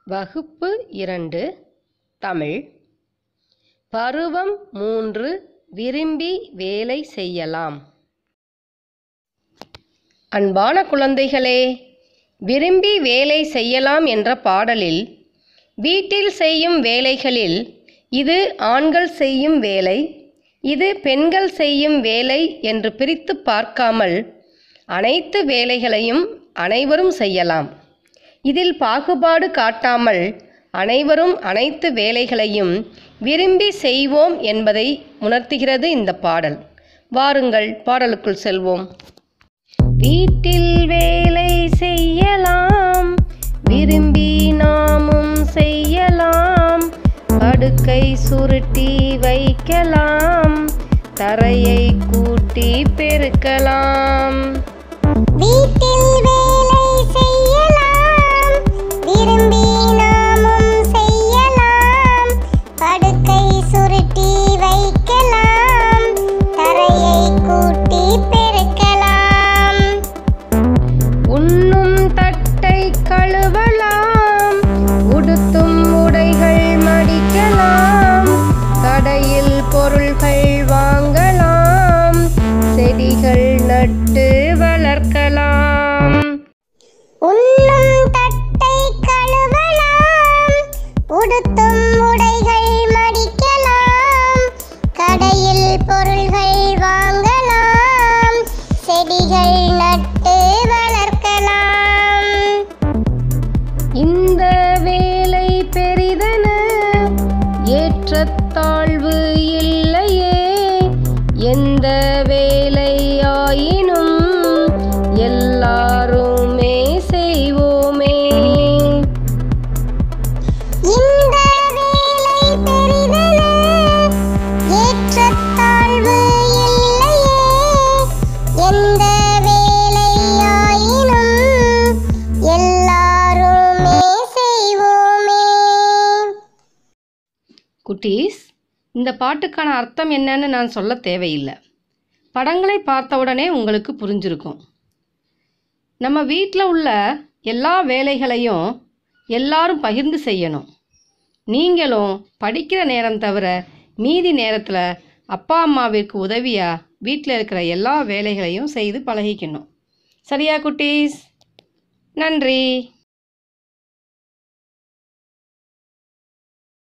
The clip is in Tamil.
வகுப்பு இரண்டு தமிழ் பருவம் மூன்று விரும்பி வேலை செய்யலாம் அன்பான குழந்தைகளே விரும்பி வேலை செய்யலாம் என்ற பாடலில் வீட்டில் செய்யும் வேலைகளில் இது ஆண்கள் செய்யும் வேலை இது பெண்கள் செய்யும் வேலை என்று பிரித்து பார்க்காமல் அனைத்து வேலைகளையும் அனைவரும் செய்யலாம் இதில் பாகுபாடு காட்டாமல் அனைவரும் அனைத்து வேலைகளையும் விரும்பி செய்வோம் என்பதை உணர்த்துகிறது இந்த பாடல் வாருங்கள் பாடலுக்குள் செல்வோம் வீட்டில் வேலை செய்யலாம் விரும்பி நாமும் செய்யலாம் படுக்கை சுருட்டி வைக்கலாம் தரையை கூட்டி பெருக்கலாம் வீட்டில் வேலை செய்யலாம் விரும்பி நாமும் செய்யலாம் படுக்கை சுருட்டி வைக்கலாம் தரையை கூட்டி பெருக்கலாம் உண்ணும் தட்டை கழுவலாம் உடுத்தும் உடைகள் மடிக்கலாம் கடையில் பொருள்கள் வாங்கலாம் செடிகள் நட்டு வளர்க்கலாம் உண்ணும் தட்டை கழுவலாம் உடுத்தும் உடைகள் மடிக்கலாம் கடையில் பொருள்கள் வாங்கலாம் செடிகள் நட்டு வளர்க்கலாம் இந்த வேலை பெரிதென ஏற்றத்தாழ்வு இல்லையே எந்த வேலையாயினும் எல்லாருமே செய்வோமே இந்த வேலை பெரிதென ஏற்றத்தாழ்வு இல்லையே எந்த வேலையாயினும் எல்லாருமே செய்வோமே குட்டீஸ் இந்த பாட்டுக்கான அர்த்தம் என்னன்னு நான் சொல்ல தேவையில்லை படங்களை பார்த்தவுடனே உங்களுக்கு புரிஞ்சிருக்கும் நம்ம வீட்டில் உள்ள எல்லா வேலைகளையும் எல்லாரும் பகிர்ந்து செய்யணும் நீங்களும் படிக்கிற நேரம் தவிர மீதி நேரத்தில் அப்பா அம்மாவிற்கு உதவியாக வீட்டில் இருக்கிற எல்லா வேலைகளையும் செய்து பழகிக்கணும் சரியா குட்டீஸ் நன்றி